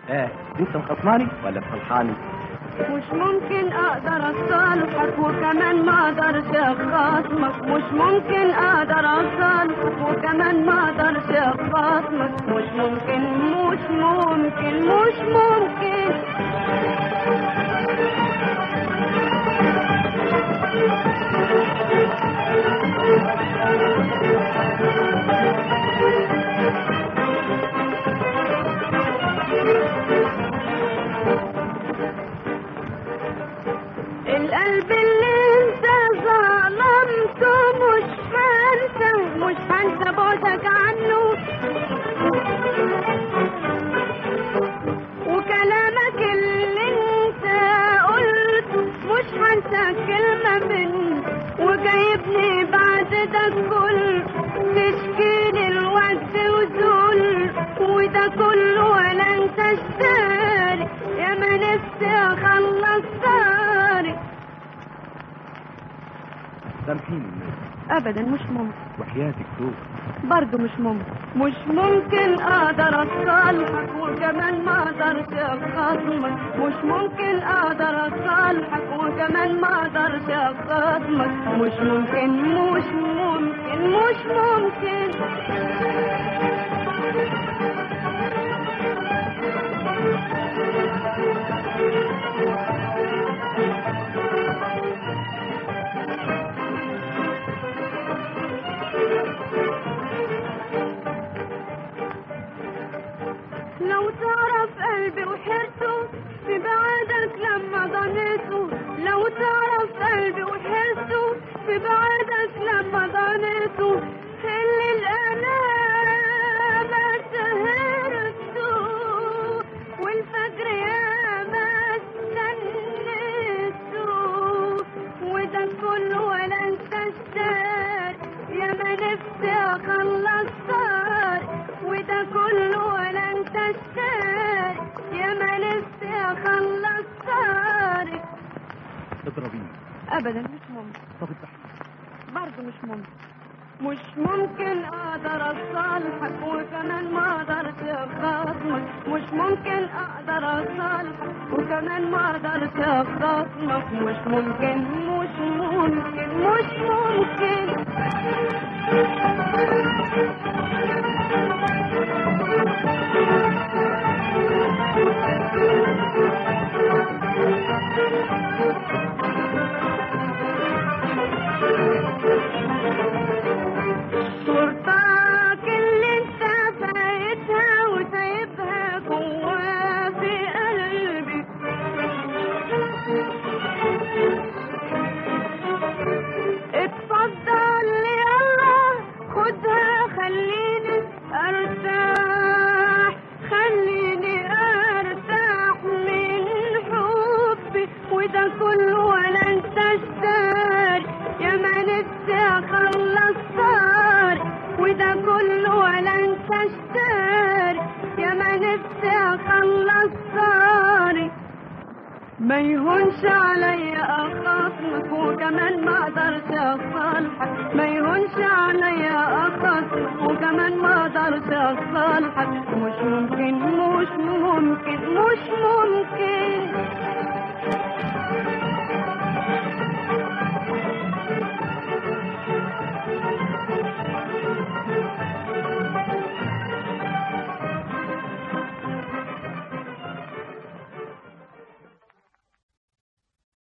ايه انت مخصماني ولا مصلحاني مش ممكن اقدر اصالحك وكمان ما اقدرش اخاصمك مش ممكن اقدر اصالحك وكمان ما اقدرش اخاصمك مش ممكن مش ممكن مش ممكن القلب اللي انت ظلمته مش هنسى مش هنسى بعدك عنه وكلامك اللي انت قلته مش هنسى كلمة منه وجايبني بعد ده كله تشكيلي الوقت وذل وده كله ولا انت اشتاري يا ما نفسي اخلص صاري سامحيني ابدا مش ممكن وحياتك دوب برضه مش ممكن مش ممكن اقدر اصالحك وكمان ما اقدرش اخاصمك مش ممكن اقدر اصالحك وكمان ما اقدرش اخاصمك مش ممكن مش ممكن مش ممكن لو تعرف قلبي وحرته في بعدك لما ضنيته لو تعرف قلبي وحرته في بعدك لما ضنيته اللي الألام سهرته والفجر يا ما استنيته وده كله ولا انت اشتار يا ما نفسي اخلص صار وده كله ولا انت اشتار يا ما نفسي اخلص صار اضربيني ابدا مش ممكن طب اضحكي برضه مش ممكن مش ممكن اقدر اصالحك وكمان ما اقدرش اخاصمك مش ممكن اقدر اصالحك وكمان ما اقدرش اخاصمك مش ممكن مش ممكن مش ممكن صورتك اللي انت فايتها وسايبها جوا في قلبي اتفضل يلا خدها خليني ارتاح خليني ارتاح من حبي وده كله ولا انت اشتار يا ما نفسي اخلص صار وده كله ولا انت اشتار يا ما نفسي اخلص صار ما يهونش عليا اخاصمك وكمان ما اقدرش اصالحك ما يهونش عليا اخاصمك وكمان ما اقدرش اصالحك مش ممكن مش